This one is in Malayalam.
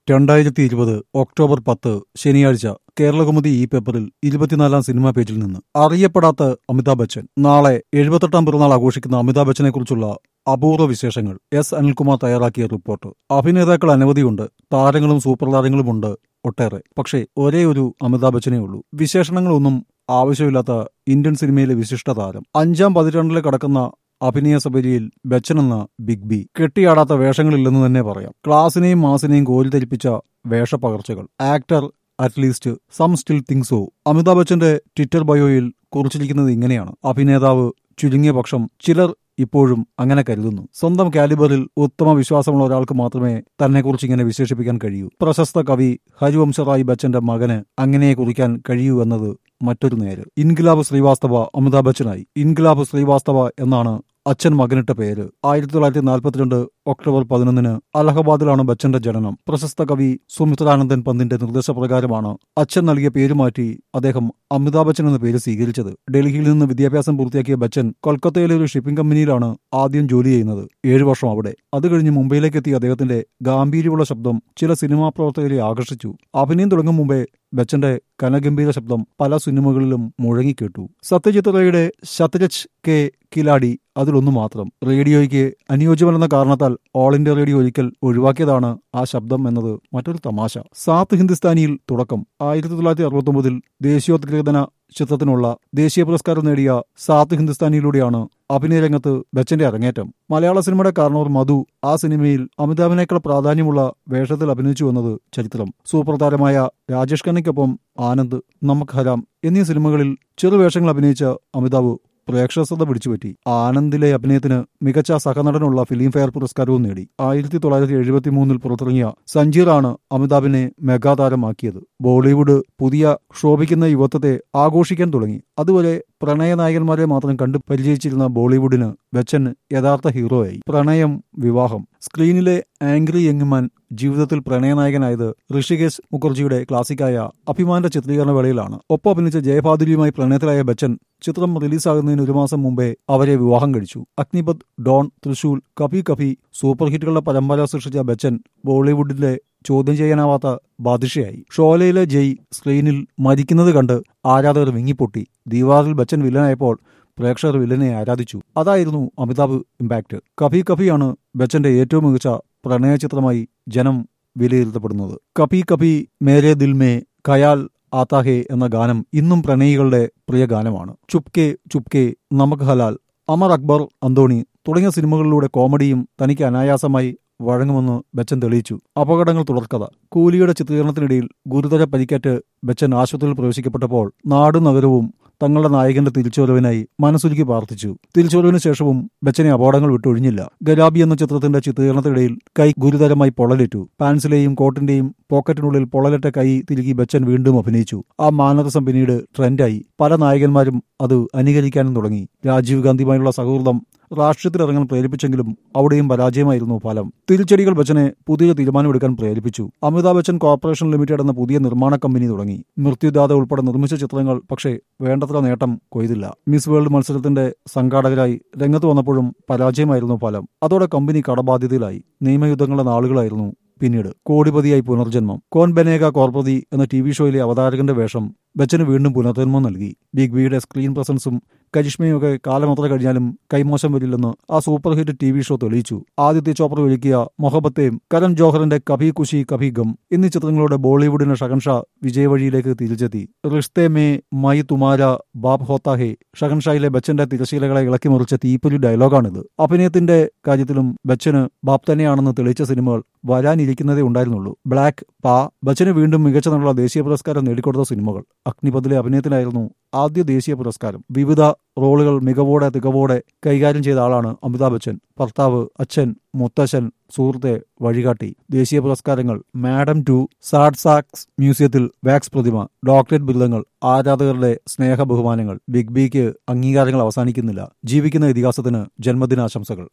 രണ്ടായിരത്തി ഇരുപത് ഒക്ടോബർ പത്ത് ശനിയാഴ്ച കേരളകൗമുദി ഈ പേപ്പറിൽ ഇരുപത്തിനാലാം സിനിമാ പേജിൽ നിന്ന് അറിയപ്പെടാത്ത അമിതാഭ് ബച്ചൻ നാളെ എഴുപത്തെട്ടാം പിറന്നാൾ ആഘോഷിക്കുന്ന അമിതാഭ് ബച്ചനെ കുറിച്ചുള്ള അപൂർവ വിശേഷങ്ങൾ എസ് അനിൽകുമാർ തയ്യാറാക്കിയ റിപ്പോർട്ട് അഭിനേതാക്കൾ അനവധിയുണ്ട് താരങ്ങളും സൂപ്പർ താരങ്ങളുമുണ്ട് ഒട്ടേറെ പക്ഷേ ഒരേ ഒരു അമിതാഭ് ബച്ചനേ ഉള്ളൂ വിശേഷണങ്ങളൊന്നും ആവശ്യമില്ലാത്ത ഇന്ത്യൻ സിനിമയിലെ വിശിഷ്ട താരം അഞ്ചാം പതിറ്റാണ്ടിലെ കടക്കുന്ന അഭിനയ സബരിയിൽ ബച്ചൻ എന്ന ബിഗ് ബി കെട്ടിയാടാത്ത വേഷങ്ങളില്ലെന്ന് തന്നെ പറയാം ക്ലാസിനെയും മാസിനെയും കോരിധരിപ്പിച്ച വേഷപ്പകർച്ചകൾ actor at least some still think so Amitabh ബച്ചന്റെ ട്വിറ്റർ ബയോയിൽ കുറിച്ചിരിക്കുന്നത് ഇങ്ങനെയാണ് അഭിനേതാവ് ചുരുങ്ങിയ പക്ഷം ചിലർ ഇപ്പോഴും അങ്ങനെ കരുതുന്നു സ്വന്തം കാലിബറിൽ ഉത്തമ വിശ്വാസമുള്ള ഒരാൾക്ക് മാത്രമേ തന്നെക്കുറിച്ച് ഇങ്ങനെ വിശേഷിപ്പിക്കാൻ കഴിയൂ പ്രശസ്ത കവി ഹരിവംശറായ് ബച്ചന്റെ മകന് അങ്ങനെ കുറിക്കാൻ കഴിയൂ എന്നത് മറ്റൊരു നേര് ഇൻഗിലാബ് ശ്രീവാസ്തവ അമിതാഭ് ബച്ചനായി ഇൻഗിലാബ് ശ്രീവാസ്തവ എന്നാണ് അച്ഛൻ മകനിട്ട പേര് ആയിരത്തി തൊള്ളായിരത്തി നാൽപ്പത്തിരണ്ട് ഒക്ടോബർ പതിനൊന്നിന് അലഹബാദിലാണ് ബച്ചന്റെ ജനനം പ്രശസ്ത കവി സുമിത്രാനന്ദൻ പന്തിന്റെ നിർദ്ദേശപ്രകാരമാണ് അച്ഛൻ നൽകിയ പേര് മാറ്റി അദ്ദേഹം അമിതാഭ് ബച്ചൻ എന്ന പേര് സ്വീകരിച്ചത് ഡൽഹിയിൽ നിന്ന് വിദ്യാഭ്യാസം പൂർത്തിയാക്കിയ ബച്ചൻ കൊൽക്കത്തയിലെ ഒരു ഷിപ്പിംഗ് കമ്പനിയിലാണ് ആദ്യം ജോലി ചെയ്യുന്നത് ഏഴു വർഷം അവിടെ അത് കഴിഞ്ഞ് മുംബൈയിലേക്ക് എത്തിയ അദ്ദേഹത്തിന്റെ ഗാംഭീര്യമുള്ള ശബ്ദം ചില സിനിമാ പ്രവർത്തകരെ ആകർഷിച്ചു അഭിനയം തുടങ്ങും മുമ്പേ ബച്ചന്റെ കനഗംഭീര ശബ്ദം പല സിനിമകളിലും മുഴങ്ങിക്കേട്ടു സത്യജിത് റേയുടെ ശതരജ് കെ കിലാടി അതിലൊന്നു മാത്രം റേഡിയോയ്ക്ക് അനുയോജ്യമല്ലെന്ന കാരണത്താൽ ഓൾ ഇന്ത്യ റേഡിയോ ഒരിക്കൽ ഒഴിവാക്കിയതാണ് ആ ശബ്ദം എന്നത് മറ്റൊരു തമാശ സാത്ത് ഹിന്ദുസ്ഥാനിയിൽ തുടക്കം ആയിരത്തി തൊള്ളായിരത്തി അറുപത്തൊമ്പതിൽ ദേശീയോദ്ഗ്രഥന ചിത്രത്തിനുള്ള ദേശീയ പുരസ്കാരം നേടിയ സാത്ത് ഹിന്ദുസ്ഥാനിയിലൂടെയാണ് അഭിനയ രംഗത്ത് ബച്ചന്റെ അരങ്ങേറ്റം മലയാള സിനിമയുടെ കാരണവർ മധു ആ സിനിമയിൽ അമിതാഭിനേക്കാൾ പ്രാധാന്യമുള്ള വേഷത്തിൽ അഭിനയിച്ചു എന്നത് ചരിത്രം സൂപ്പർ താരമായ രാജേഷ് ഖന്നയ്ക്കൊപ്പം ആനന്ദ് നമക് ഹരാം എന്നീ സിനിമകളിൽ ചെറുവേഷങ്ങൾ അഭിനയിച്ച അമിതാഭ് പ്രേക്ഷക ശ്രദ്ധ പിടിച്ചുപറ്റി ആനന്ദിലെ അഭിനയത്തിന് മികച്ച സഹനടനുള്ള ഫിലിം ഫെയർ പുരസ്കാരവും നേടി ആയിരത്തി തൊള്ളായിരത്തി എഴുപത്തി മൂന്നിൽ പുറത്തിറങ്ങിയ സഞ്ജീറാണ് അമിതാഭിനെ മെഗാതാരമാക്കിയത് ബോളിവുഡ് പുതിയ ക്ഷോഭിക്കുന്ന യുവത്വത്തെ ആഘോഷിക്കാൻ തുടങ്ങി അതുവരെ പ്രണയനായകന്മാരെ മാത്രം കണ്ടു പരിചയിച്ചിരുന്ന ബോളിവുഡിന് ബച്ചൻ യഥാർത്ഥ ഹീറോയായി പ്രണയം വിവാഹം സ്ക്രീനിലെ ആംഗ്രി യങ്മാൻ ജീവിതത്തിൽ പ്രണയനായകനായത് ഋഷികേശ് മുഖർജിയുടെ ക്ലാസിക്കായ അഭിമാന്റെ ചിത്രീകരണ വേളയിലാണ് ഒപ്പം അഭിനയിച്ച ജയഭാദുരിയുമായി പ്രണയത്തിലായ ബച്ചൻ ചിത്രം റിലീസാകുന്നതിന് ഒരു മാസം മുമ്പേ അവരെ വിവാഹം കഴിച്ചു അഗ്നിപത് ഡോൺ തൃശൂൽ കഭി കഭി സൂപ്പർ ഹിറ്റുകളുടെ പരമ്പര സൃഷ്ടിച്ച ബച്ചൻ ബോളിവുഡിലെ ചോദ്യം ചെയ്യാനാവാത്ത ബാദിഷയായി ഷോലയിലെ ജയ് സ്ക്രീനിൽ മരിക്കുന്നത് കണ്ട് ആരാധകർ വിങ്ങിപ്പൊട്ടി ദീവാറിൽ ബച്ചൻ വില്ലനായപ്പോൾ പ്രേക്ഷകർ വില്ലനെ ആരാധിച്ചു അതായിരുന്നു അമിതാഭ് ഇമ്പാക്ട് കഭി കഭിയാണ് ബച്ചന്റെ ഏറ്റവും മികച്ച പ്രണയ ചിത്രമായി ജനം വിലയിരുത്തപ്പെടുന്നത് കഭി കഭി മേരെ ദിൽ മേ ഖയാൽ ആത്താഹെ എന്ന ഗാനം ഇന്നും പ്രണയികളുടെ പ്രിയ ഗാനമാണ് ചുപ്കെ ചുപ്കെ നമക് ഹലാൽ അമർ അക്ബർ അന്തോണി തുടങ്ങിയ സിനിമകളിലൂടെ കോമഡിയും തനിക്ക് അനായാസമായി വഴങ്ങുമെന്ന് ബച്ചൻ തെളിയിച്ചു അപകടങ്ങൾ തുടർക്കഥ കൂലിയുടെ ചിത്രീകരണത്തിനിടയിൽ ഗുരുതര പരിക്കേറ്റ് ബച്ചൻ ആശുപത്രിയിൽ പ്രവേശിക്കപ്പെട്ടപ്പോൾ നാടും നഗരവും തങ്ങളുടെ നായകന്റെ തിരിച്ചുവരവിനായി മനസ്സുരുക്കി പ്രാർത്ഥിച്ചു തിരിച്ചുവരവിന് ശേഷവും ബച്ചനെ അപകടങ്ങൾ വിട്ടൊഴിഞ്ഞില്ല ഗലാബി എന്ന ചിത്രത്തിന്റെ ചിത്രീകരണത്തിനിടയിൽ കൈ ഗുരുതരമായി പൊള്ളലേറ്റു പാൻസിലെയും കോട്ടിന്റെയും പോക്കറ്റിനുള്ളിൽ പൊള്ളലേറ്റ കൈ തിരികെ ബച്ചൻ വീണ്ടും അഭിനയിച്ചു ആ മാനരസം പിന്നീട് ട്രെൻഡായി പല നായകന്മാരും അത് അനുകരിക്കാനും തുടങ്ങി രാജീവ് ഗാന്ധിയുമായുള്ള സൗഹൃദം രാഷ്ട്രീയത്തിലിറങ്ങാൻ പ്രേരിപ്പിച്ചെങ്കിലും അവിടെയും പരാജയമായിരുന്നു ഫലം തിരിച്ചടികൾ ബച്ചനെ പുതിയ തീരുമാനമെടുക്കാൻ പ്രേരിപ്പിച്ചു അമിതാഭ് ബച്ചൻ കോർപ്പറേഷൻ ലിമിറ്റഡ് എന്ന പുതിയ നിർമ്മാണ കമ്പനി തുടങ്ങി മൃത്യുദാത ഉൾപ്പെടെ നിർമ്മിച്ച ചിത്രങ്ങൾ പക്ഷേ വേണ്ടത്ര നേട്ടം കൊയ്തില്ല മിസ് വേൾഡ് മത്സരത്തിന്റെ സംഘാടകരായി രംഗത്ത് വന്നപ്പോഴും പരാജയമായിരുന്നു ഫലം അതോടെ കമ്പനി കടബാധ്യതയിലായി നിയമയുദ്ധങ്ങളുടെ നാളുകളായിരുന്നു പിന്നീട് കോടിപതിയായി പുനർജന്മം കോൻ ബനേഗ കോർപ്പതി എന്ന ടി വി ഷോയിലെ അവതാരകന്റെ വേഷം ബച്ചന് വീണ്ടും പുനർജന്മം നൽകി ബിഗ് ബിയുടെ സ്ക്രീൻ പ്രസൻസും കരിഷ്മയൊക്കെ കാലമത്ര കഴിഞ്ഞാലും കൈമോശം വരില്ലെന്ന് ആ സൂപ്പർ ഹിറ്റ് ടി വി ഷോ തെളിയിച്ചു ആദിത്യ ചോപ്ര ഒരുക്കിയ മൊഹബത്തേം കരൺ ജോഹറിന്റെ കഭി ഖുഷി കഭി ഗം എന്നീ ചിത്രങ്ങളുടെ ബോളിവുഡിന് ഷഹൻഷാ വിജയവഴിയിലേക്ക് തിരിച്ചെത്തി റിഷ്തെ മേ മൈ തുമാര ബാബ് ഹോത്താഹെ ഷഹൻഷായിലെ ബച്ചന്റെ തിരശീലകളെ ഇളക്കിമറിച്ച തീപ്പൊലി ഡയലോഗാണിത് അഭിനയത്തിന്റെ കാര്യത്തിലും ബച്ചന് ബാബ് തന്നെയാണെന്ന് തെളിയിച്ച സിനിമകൾ വരാനിരിക്കുന്നതേ ഉണ്ടായിരുന്നുള്ളൂ ബ്ലാക്ക് പാ ബച്ചന് വീണ്ടും മികച്ച നടനുള്ള ദേശീയ പുരസ്കാരം നേടിക്കൊടുത്ത സിനിമകൾ അഗ്നിപഥിലെ അഭിനയത്തിനായിരുന്നു ആദ്യ ദേശീയ പുരസ്കാരം വിവിധ റോളുകൾ മികവോടെ തികവോടെ കൈകാര്യം ചെയ്ത ആളാണ് അമിതാഭ് ബച്ചൻ ഭർത്താവ് അച്ഛൻ മുത്തശ്ശൻ സുഹൃത്തെ വഴികാട്ടി ദേശീയ പുരസ്കാരങ്ങൾ മാഡം ടു സാഡ് സാക്സ് മ്യൂസിയത്തിൽ വാക്സ് പ്രതിമ ഡോക്ടറേറ്റ് ബിരുദങ്ങൾ ആരാധകരുടെ സ്നേഹ ബഹുമാനങ്ങൾ ബിഗ് ബിക്ക് അംഗീകാരങ്ങൾ അവസാനിക്കുന്നില്ല ജീവിക്കുന്ന ഇതിഹാസത്തിന് ജന്മദിനാശംസകൾ